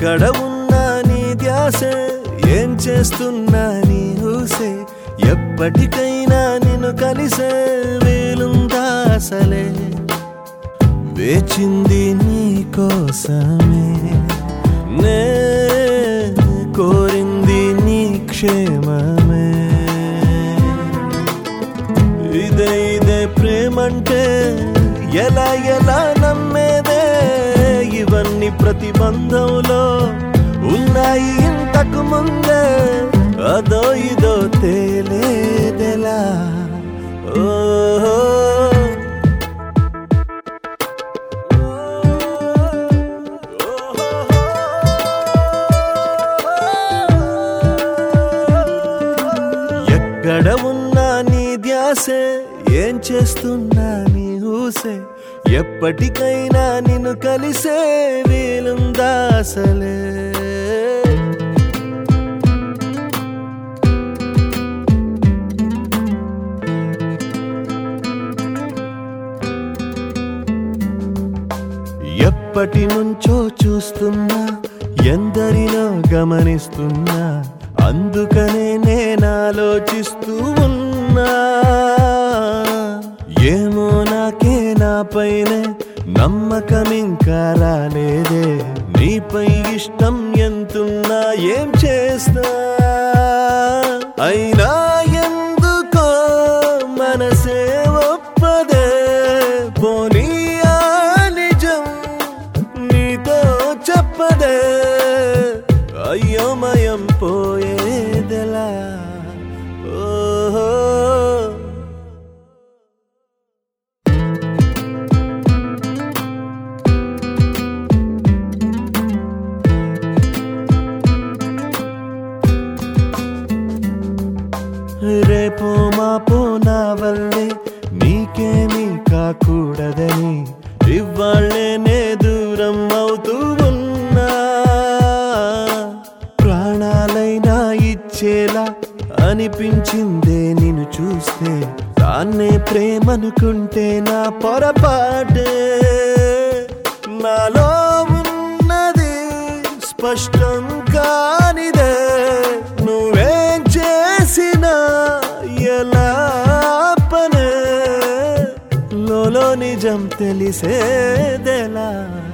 ఎక్కడ ఉన్నా నీ ధ్యాసే ఏం చేస్తున్నా నీ ఊసే ఎప్పటికైనా నిన్ను కలిసే వీలుందా అసలే వేచింది నీ కోసమే నే కోరింది నీ క్షేమమే ఇదే ఇదే ప్రేమంటే ఎలా ఎలా నమ్మేదే ఇవన్నీ ప్రతిబంధంలో ఉన్నాయి ఇంతకు ముందే అదో ఇదో తేలేదెలా ఓహో ఎక్కడ ఉన్నా నీ ధ్యాసే ఏం చేస్తున్నా నీ ఊసే ఎప్పటికైనా నిన్ను కలిసే వీలుందా అసలే ఎప్పటి నుంచో చూస్తున్నా ఎందరినో గమనిస్తున్నా అందుకనే నేను ఆలోచిస్తూ ఉన్నా ఏమో నాకే నా పైనే నమ్మకం ఇంకా రాలేదే నీపై ఇష్టం ఎంతున్నా ఏం చేస్తా అయినా ఎందుకో మనసే ఒప్పదే పోనీ ఆ నిజం నీతో చెప్పదే అయోమయం పోయేదెలా ఓహో రేపో మాపో నా వల్లే నీకేమీ కాకూడదని ఇవాళ్ళేనే దూరం అవుతూ ఉన్నా ప్రాణాలైనా ఇచ్చేలా అనిపించిందే నిన్ను చూస్తే దాన్నే ప్రేమనుకుంటే నా పొరపాటే నాలో ఉన్నది స్పష్టం కానిదే నువ్వేం చేసినా ఎలా పనే లోలో నిజం తెలిసేదెలా